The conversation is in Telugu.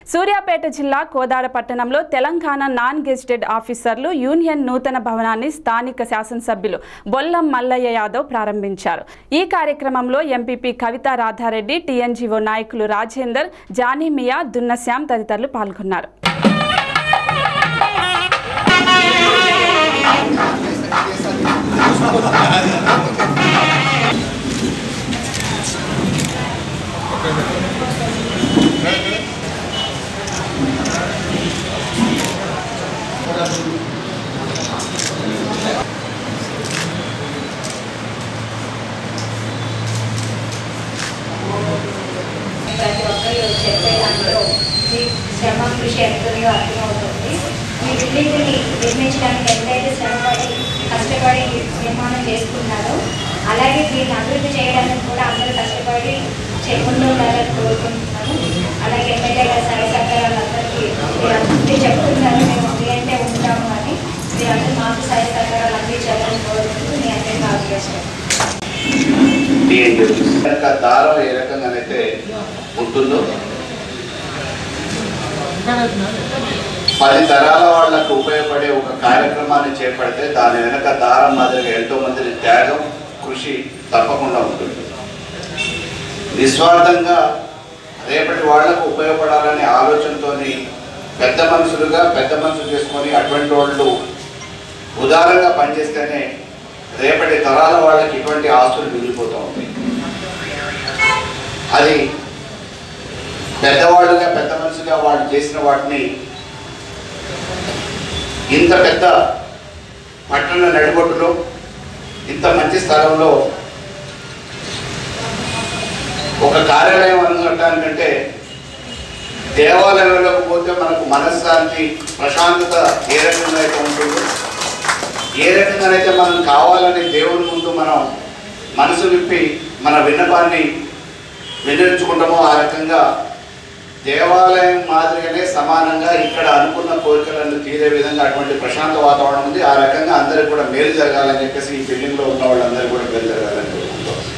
సూర్యాపేట జిల్లా కోదాడ పట్టణంలో తెలంగాణ నాన్ గెజిటెడ్ ఆఫీసర్లు యూనియన్ నూతన భవనాన్ని స్థానిక శాసనసభ్యులు బొల్లం మల్లయ్య యాదవ్ ప్రారంభించారు ఈ కార్యక్రమంలో ఎంపీపీ కవిత రాధారెడ్డి టీఎన్జీఓ నాయకులు రాజేందర్ జానీమియా దున్నశ్యామ్ తదితరులు పాల్గొన్నారు ప్రతి ఒక్కరు చెప్పే దాంట్లో మీ శ్రమ కృషి ఎంతుందో అర్థమవుతుంది ఈ బిల్డింగ్ని నిర్మించడానికి ఎంతైతే శ్రమపడి కష్టపడి నిర్మాణం చేసుకున్నారో అలాగే దీన్ని అభివృద్ధి చేయడానికి కూడా అందరూ కష్టపడి చే- ముందుండాలని కోరుకుంటున్నాను అలాగే ఎమ్మెల్యే గారి సహాయ సహకారాలందరికీ మీరు అందరికీ చెప్తున్నారు మేము మీ అంటే ఉంటాము అని మీరు అందరూ మాకు సహాయ సహకారాలు అందించాలని కోరుకుంటూ మీ అందరికీ ఆలోచిస్తాను కనుక దారం ఏ రకంగానైతే ఉంటుందో పది తరాల వాళ్ళకు ఉపయోగపడే ఒక కార్యక్రమాన్ని చేపడితే దాని వెనక దారం మాదిరిగా ఎంతో మంది త్యాగం కృషి తప్పకుండా ఉంటుంది నిస్వార్థంగా రేపటి వాళ్లకు ఉపయోగపడాలనే ఆలోచనతోని పెద్ద మనుషులుగా పెద్ద మనుషులు చేసుకొని అటువంటి వాళ్ళు ఉదారంగా పనిచేస్తేనే రేపటి తరాల వాళ్ళకి ఇటువంటి ఆస్తులు మిగిలిపోతూ ఉంటాయి అది పెద్దవాళ్ళుగా పెద్ద మనుషులుగా వాళ్ళు చేసిన వాటిని ఇంత పెద్ద పట్టణ నడిబొట్టులో ఇంత మంచి స్థలంలో ఒక కార్యాలయం అనడానికంటే దేవాలయంలోకి పోతే మనకు మనశ్శాంతి ప్రశాంతత ఏ రకంగా అయితే ఉంటుందో ఏ రకంగానైతే మనం కావాలని దేవుని ముందు మనం మనసు విప్పి మన విన్నపాన్ని వినియోగించుకుంటామో ఆ రకంగా దేవాలయం మాదిరిగానే సమానంగా ఇక్కడ అనుకున్న కోరికలను తీరే విధంగా అటువంటి ప్రశాంత వాతావరణం ఉంది ఆ రకంగా అందరికి కూడా మేలు జరగాలని చెప్పేసి ఈ బిల్డింగ్లో ఉన్న వాళ్ళందరికీ కూడా మేలు జరగాలని కోరుకుంటాం